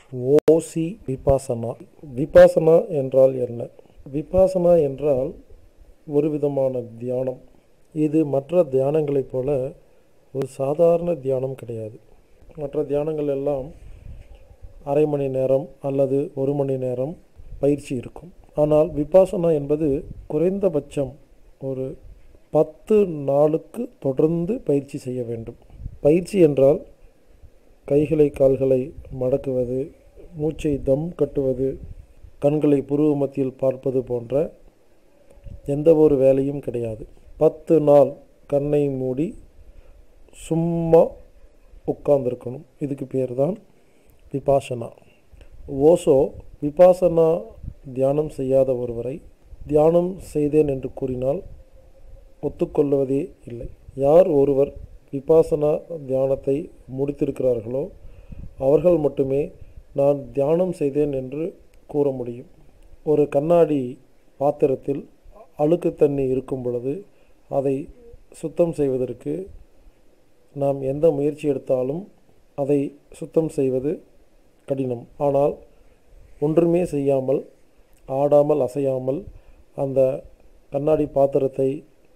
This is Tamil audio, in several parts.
ஓசி விபாசனா விபாசனா என்றால் என்ன விபாசனா என்றால் ஒரு விதமான தியானம் இது மற்ற தியானங்களைப் போல ஒரு சாதாரண தியானம் கிடையாது மற்ற தியானங்கள் எல்லாம் அரை மணி நேரம் அல்லது ஒரு மணி நேரம் பயிற்சி இருக்கும் ஆனால் விபாசனா என்பது குறைந்தபட்சம் ஒரு பத்து நாளுக்கு தொடர்ந்து பயிற்சி செய்ய வேண்டும் பயிற்சி என்றால் கைகளை கால்களை மடக்குவது மூச்சை தம் கட்டுவது கண்களை புருவ மத்தியில் பார்ப்பது போன்ற எந்த ஒரு வேலையும் கிடையாது பத்து நாள் கண்ணை மூடி சும்மா உட்கார்ந்துருக்கணும் இதுக்கு பேர் தான் விபாசனா ஓசோ விபாசனா தியானம் செய்யாத ஒருவரை தியானம் செய்தேன் என்று கூறினால் ஒத்துக்கொள்வதே இல்லை யார் ஒருவர் விபாசனா தியானத்தை முடித்திருக்கிறார்களோ அவர்கள் மட்டுமே நான் தியானம் செய்தேன் என்று கூற முடியும் ஒரு கண்ணாடி பாத்திரத்தில் அழுக்கு தண்ணி இருக்கும் பொழுது அதை சுத்தம் செய்வதற்கு நாம் எந்த முயற்சி எடுத்தாலும் அதை சுத்தம் செய்வது கடினம் ஆனால் ஒன்றுமே செய்யாமல் ஆடாமல் அசையாமல் அந்த கண்ணாடி பாத்திரத்தை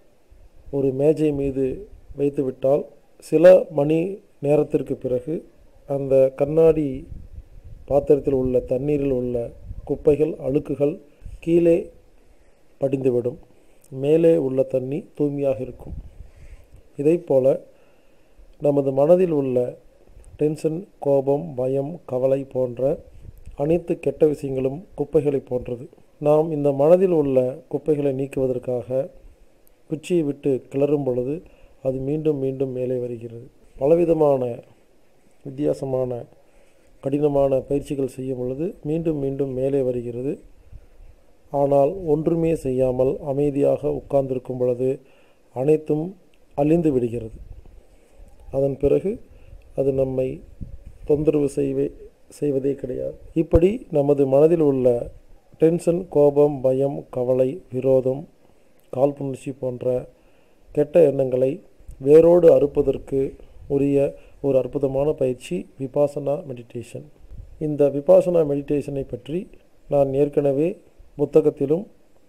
ஒரு மேஜை மீது வைத்துவிட்டால் சில மணி நேரத்திற்கு பிறகு அந்த கண்ணாடி பாத்திரத்தில் உள்ள தண்ணீரில் உள்ள குப்பைகள் அழுக்குகள் கீழே படிந்துவிடும் மேலே உள்ள தண்ணி தூய்மையாக இருக்கும் இதைப் போல நமது மனதில் உள்ள டென்ஷன் கோபம் பயம் கவலை போன்ற அனைத்து கெட்ட விஷயங்களும் குப்பைகளை போன்றது நாம் இந்த மனதில் உள்ள குப்பைகளை நீக்குவதற்காக குச்சியை விட்டு கிளறும் பொழுது அது மீண்டும் மீண்டும் மேலே வருகிறது பலவிதமான வித்தியாசமான கடினமான பயிற்சிகள் செய்யும் பொழுது மீண்டும் மீண்டும் மேலே வருகிறது ஆனால் ஒன்றுமே செய்யாமல் அமைதியாக உட்கார்ந்திருக்கும் பொழுது அனைத்தும் அழிந்து விடுகிறது அதன் பிறகு அது நம்மை தொந்தரவு செய்வே செய்வதே கிடையாது இப்படி நமது மனதில் உள்ள டென்ஷன் கோபம் பயம் கவலை விரோதம் காழ்ப்புணர்ச்சி போன்ற கெட்ட எண்ணங்களை வேரோடு அறுப்பதற்கு உரிய ஒரு அற்புதமான பயிற்சி விபாசனா மெடிடேஷன் இந்த விபாசனா மெடிடேஷனை பற்றி நான் ஏற்கனவே புத்தகத்திலும்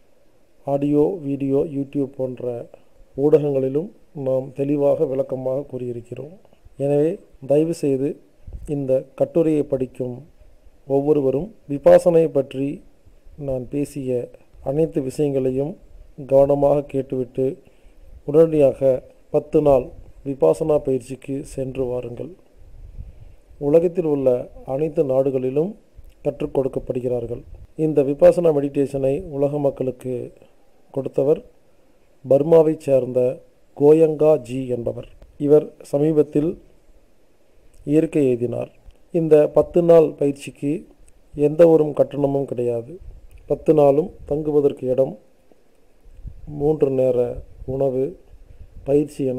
ஆடியோ வீடியோ யூடியூப் போன்ற ஊடகங்களிலும் நாம் தெளிவாக விளக்கமாக கூறியிருக்கிறோம் எனவே தயவு செய்து இந்த கட்டுரையை படிக்கும் ஒவ்வொருவரும் விபாசனை பற்றி நான் பேசிய அனைத்து விஷயங்களையும் கவனமாக கேட்டுவிட்டு உடனடியாக பத்து நாள் விபாசனா பயிற்சிக்கு சென்று வாருங்கள் உலகத்தில் உள்ள அனைத்து நாடுகளிலும் கற்றுக் கொடுக்கப்படுகிறார்கள் இந்த விபாசனா மெடிடேஷனை உலக மக்களுக்கு கொடுத்தவர் பர்மாவைச் சேர்ந்த கோயங்கா ஜி என்பவர் இவர் சமீபத்தில் இயற்கை எழுதினார் இந்த பத்து நாள் பயிற்சிக்கு எந்த ஒரு கட்டணமும் கிடையாது பத்து நாளும் தங்குவதற்கு இடம் மூன்று நேர உணவு பயிற்சி என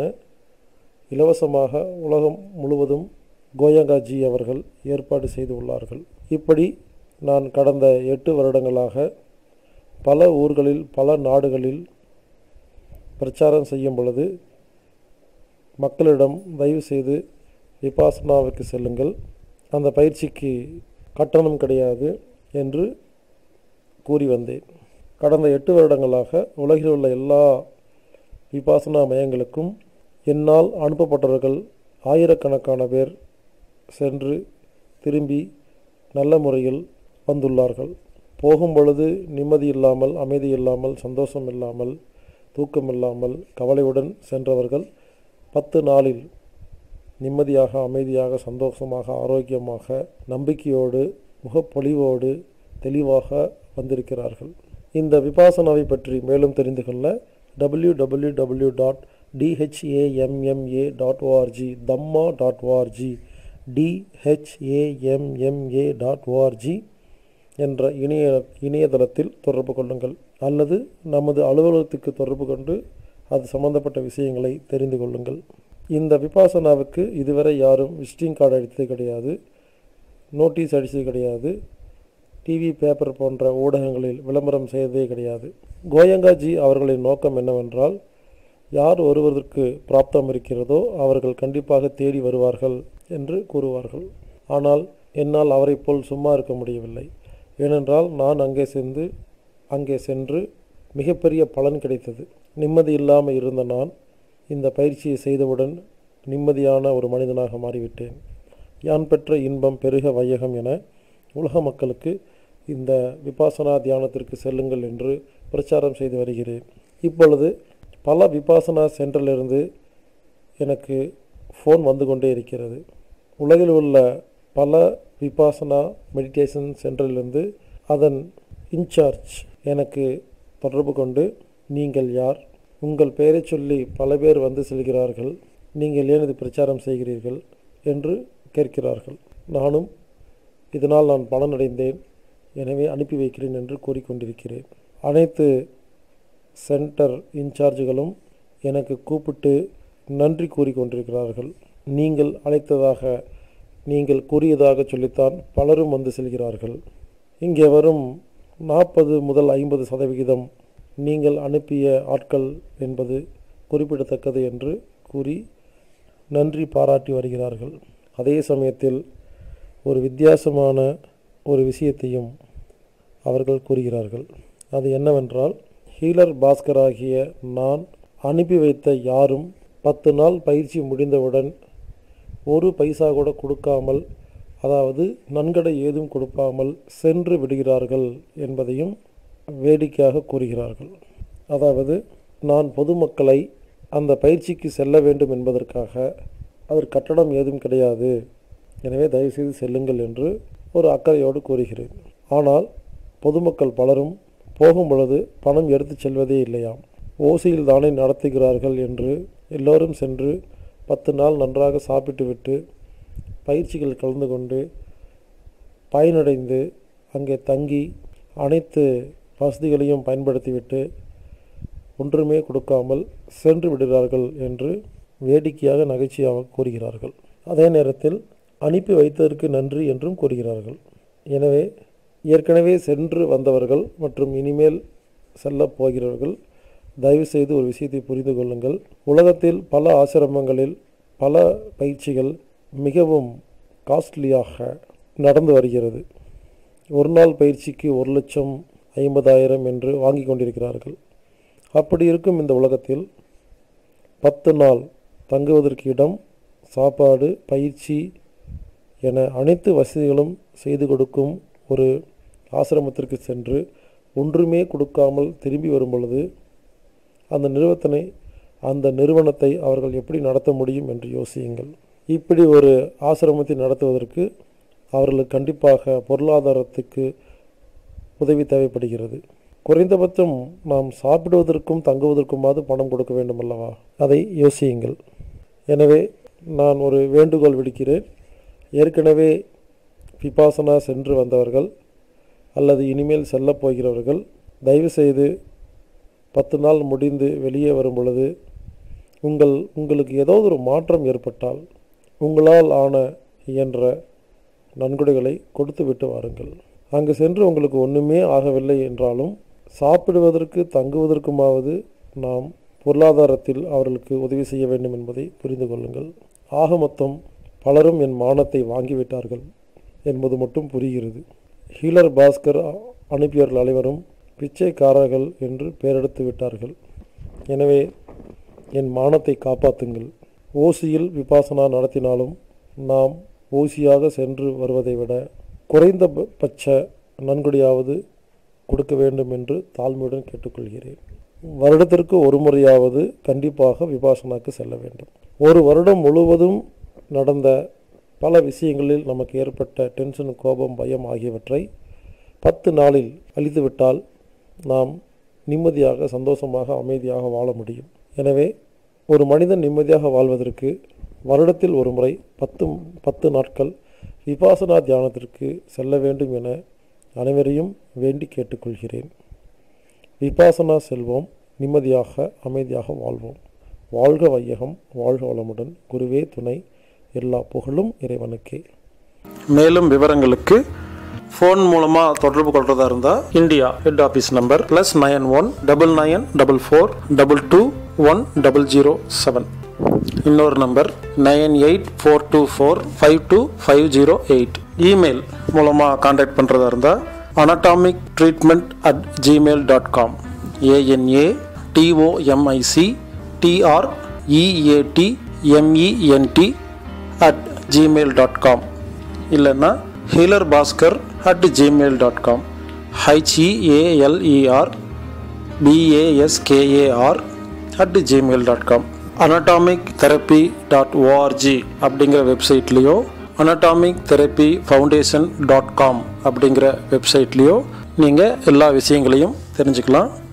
இலவசமாக உலகம் முழுவதும் கோயங்காஜி அவர்கள் ஏற்பாடு செய்து உள்ளார்கள் இப்படி நான் கடந்த எட்டு வருடங்களாக பல ஊர்களில் பல நாடுகளில் பிரச்சாரம் செய்யும் பொழுது மக்களிடம் தயவு செய்து விபாசனாவுக்கு செல்லுங்கள் அந்த பயிற்சிக்கு கட்டணம் கிடையாது என்று கூறி வந்தேன் கடந்த எட்டு வருடங்களாக உலகில் உள்ள எல்லா விபாசனா மையங்களுக்கும் என்னால் அனுப்பப்பட்டவர்கள் ஆயிரக்கணக்கான பேர் சென்று திரும்பி நல்ல முறையில் வந்துள்ளார்கள் போகும் பொழுது நிம்மதி இல்லாமல் அமைதி இல்லாமல் சந்தோஷம் இல்லாமல் தூக்கம் இல்லாமல் கவலையுடன் சென்றவர்கள் பத்து நாளில் நிம்மதியாக அமைதியாக சந்தோஷமாக ஆரோக்கியமாக நம்பிக்கையோடு முகப்பொழிவோடு தெளிவாக வந்திருக்கிறார்கள் இந்த விபாசனாவை பற்றி மேலும் தெரிந்து கொள்ள W W W dot DHAMMA dot ORG Dhamma dot ORG DHAMMA dot ORG என்ற இணைய இணையதளத்தில் தொடர்பு கொள்ளுங்கள் அல்லது நமது அலுவலகத்துக்கு தொடர்பு கொண்டு அது சம்பந்தப்பட்ட விஷயங்களை தெரிந்து கொள்ளுங்கள் இந்த விபாசனாவுக்கு இதுவரை யாரும் விசிட்டிங் கார்டு அடித்தது கிடையாது நோட்டீஸ் அடித்தது கிடையாது டிவி பேப்பர் போன்ற ஊடகங்களில் விளம்பரம் செய்ததே கிடையாது கோயங்காஜி அவர்களின் நோக்கம் என்னவென்றால் யார் ஒருவருக்கு பிராப்தம் இருக்கிறதோ அவர்கள் கண்டிப்பாக தேடி வருவார்கள் என்று கூறுவார்கள் ஆனால் என்னால் அவரைப் போல் சும்மா இருக்க முடியவில்லை ஏனென்றால் நான் அங்கே சென்று அங்கே சென்று மிகப்பெரிய பலன் கிடைத்தது நிம்மதி இல்லாமல் இருந்த நான் இந்த பயிற்சியை செய்தவுடன் நிம்மதியான ஒரு மனிதனாக மாறிவிட்டேன் யான் பெற்ற இன்பம் பெருக வையகம் என உலக மக்களுக்கு இந்த விபாசனா தியானத்திற்கு செல்லுங்கள் என்று பிரச்சாரம் செய்து வருகிறேன் இப்பொழுது பல விபாசனா சென்டரிலிருந்து எனக்கு ஃபோன் வந்து கொண்டே இருக்கிறது உலகில் உள்ள பல விபாசனா மெடிடேஷன் சென்டரிலிருந்து அதன் இன்சார்ஜ் எனக்கு தொடர்பு கொண்டு நீங்கள் யார் உங்கள் பெயரை சொல்லி பல பேர் வந்து செல்கிறார்கள் நீங்கள் ஏன் இது பிரச்சாரம் செய்கிறீர்கள் என்று கேட்கிறார்கள் நானும் இதனால் நான் பலனடைந்தேன் எனவே அனுப்பி வைக்கிறேன் என்று கூறிக்கொண்டிருக்கிறேன் அனைத்து சென்டர் இன்சார்ஜுகளும் எனக்கு கூப்பிட்டு நன்றி கூறிக்கொண்டிருக்கிறார்கள் நீங்கள் அழைத்ததாக நீங்கள் கூறியதாக சொல்லித்தான் பலரும் வந்து செல்கிறார்கள் இங்கே வரும் நாற்பது முதல் ஐம்பது சதவிகிதம் நீங்கள் அனுப்பிய ஆட்கள் என்பது குறிப்பிடத்தக்கது என்று கூறி நன்றி பாராட்டி வருகிறார்கள் அதே சமயத்தில் ஒரு வித்தியாசமான ஒரு விஷயத்தையும் அவர்கள் கூறுகிறார்கள் அது என்னவென்றால் ஹீலர் பாஸ்கர் ஆகிய நான் அனுப்பி வைத்த யாரும் பத்து நாள் பயிற்சி முடிந்தவுடன் ஒரு பைசா கூட கொடுக்காமல் அதாவது நன்கடை ஏதும் கொடுக்காமல் சென்று விடுகிறார்கள் என்பதையும் வேடிக்கையாக கூறுகிறார்கள் அதாவது நான் பொதுமக்களை அந்த பயிற்சிக்கு செல்ல வேண்டும் என்பதற்காக அவர் கட்டணம் ஏதும் கிடையாது எனவே தயவுசெய்து செல்லுங்கள் என்று ஒரு அக்கறையோடு கூறுகிறேன் ஆனால் பொதுமக்கள் பலரும் போகும் பொழுது பணம் எடுத்துச் செல்வதே இல்லையாம் ஓசியில் தானே நடத்துகிறார்கள் என்று எல்லோரும் சென்று பத்து நாள் நன்றாக சாப்பிட்டுவிட்டு பயிற்சிகள் கலந்து கொண்டு பயனடைந்து அங்கே தங்கி அனைத்து வசதிகளையும் பயன்படுத்திவிட்டு ஒன்றுமே கொடுக்காமல் சென்று விடுகிறார்கள் என்று வேடிக்கையாக நகைச்சுவையாக கூறுகிறார்கள் அதே நேரத்தில் அனுப்பி வைத்ததற்கு நன்றி என்றும் கூறுகிறார்கள் எனவே ஏற்கனவே சென்று வந்தவர்கள் மற்றும் இனிமேல் செல்லப் போகிறவர்கள் தயவு செய்து ஒரு விஷயத்தை புரிந்து கொள்ளுங்கள் உலகத்தில் பல ஆசிரமங்களில் பல பயிற்சிகள் மிகவும் காஸ்ட்லியாக நடந்து வருகிறது ஒரு நாள் பயிற்சிக்கு ஒரு லட்சம் ஐம்பதாயிரம் என்று வாங்கி கொண்டிருக்கிறார்கள் அப்படி இருக்கும் இந்த உலகத்தில் பத்து நாள் தங்குவதற்கு இடம் சாப்பாடு பயிற்சி என அனைத்து வசதிகளும் செய்து கொடுக்கும் ஒரு ஆசிரமத்திற்கு சென்று ஒன்றுமே கொடுக்காமல் திரும்பி வரும் பொழுது அந்த நிறுவனத்தினை அந்த நிறுவனத்தை அவர்கள் எப்படி நடத்த முடியும் என்று யோசியுங்கள் இப்படி ஒரு ஆசிரமத்தை நடத்துவதற்கு அவர்களுக்கு கண்டிப்பாக பொருளாதாரத்துக்கு உதவி தேவைப்படுகிறது குறைந்தபட்சம் நாம் சாப்பிடுவதற்கும் தங்குவதற்குமாவது பணம் கொடுக்க வேண்டும் அல்லவா அதை யோசியுங்கள் எனவே நான் ஒரு வேண்டுகோள் விடுக்கிறேன் ஏற்கனவே விபாசனா சென்று வந்தவர்கள் அல்லது இனிமேல் செல்லப் போகிறவர்கள் தயவுசெய்து பத்து நாள் முடிந்து வெளியே வரும் பொழுது உங்கள் உங்களுக்கு ஏதோ ஒரு மாற்றம் ஏற்பட்டால் உங்களால் ஆன இயன்ற நன்கொடைகளை கொடுத்து விட்டு வாருங்கள் அங்கு சென்று உங்களுக்கு ஒன்றுமே ஆகவில்லை என்றாலும் சாப்பிடுவதற்கு தங்குவதற்குமாவது நாம் பொருளாதாரத்தில் அவர்களுக்கு உதவி செய்ய வேண்டும் என்பதை புரிந்து கொள்ளுங்கள் ஆக மொத்தம் பலரும் என் மானத்தை வாங்கிவிட்டார்கள் என்பது மட்டும் புரிகிறது ஹீலர் பாஸ்கர் அனுப்பியவர்கள் அனைவரும் பிச்சைக்காரர்கள் என்று பெயரெடுத்து விட்டார்கள் எனவே என் மானத்தை காப்பாற்றுங்கள் ஓசியில் விபாசனா நடத்தினாலும் நாம் ஓசியாக சென்று வருவதை விட குறைந்தபட்ச நன்கொடையாவது கொடுக்க வேண்டும் என்று தாழ்மையுடன் கேட்டுக்கொள்கிறேன் வருடத்திற்கு ஒரு முறையாவது கண்டிப்பாக விபாசனாக்கு செல்ல வேண்டும் ஒரு வருடம் முழுவதும் நடந்த பல விஷயங்களில் நமக்கு ஏற்பட்ட டென்ஷன் கோபம் பயம் ஆகியவற்றை பத்து நாளில் அழித்துவிட்டால் நாம் நிம்மதியாக சந்தோஷமாக அமைதியாக வாழ முடியும் எனவே ஒரு மனிதன் நிம்மதியாக வாழ்வதற்கு வருடத்தில் ஒரு முறை பத்து பத்து நாட்கள் விபாசனா தியானத்திற்கு செல்ல வேண்டும் என அனைவரையும் வேண்டி கேட்டுக்கொள்கிறேன் விபாசனா செல்வோம் நிம்மதியாக அமைதியாக வாழ்வோம் வாழ்க வையகம் வாழ்க வளமுடன் குருவே துணை எல்லா புகழும் இறைவனுக்கே மேலும் விவரங்களுக்கு ஃபோன் மூலமாக தொடர்பு கொள்றதா இருந்தால் India head office number plus nine one double nine double four double two one double zero seven இன்னொரு number nine eight four two four five two five zero eight email மூலமாக காண்டாக்ட் பண்ணுறதா இருந்தால் anatomic treatment at Gmail dot com ANA TOMIC TREAT MENT at Gmail dot com இல்லைன்னா healer Bhaskar at Gmail dot com HEALER BASKAR at Gmail dot com anatomic therapy dot ORG அப்படிங்கிற வெப்சைட்லேயோ anatomic therapy foundation dot com அப்படிங்கிற வெப்சைட்லேயோ நீங்கள் எல்லா விஷயங்களையும் தெரிஞ்சுக்கலாம்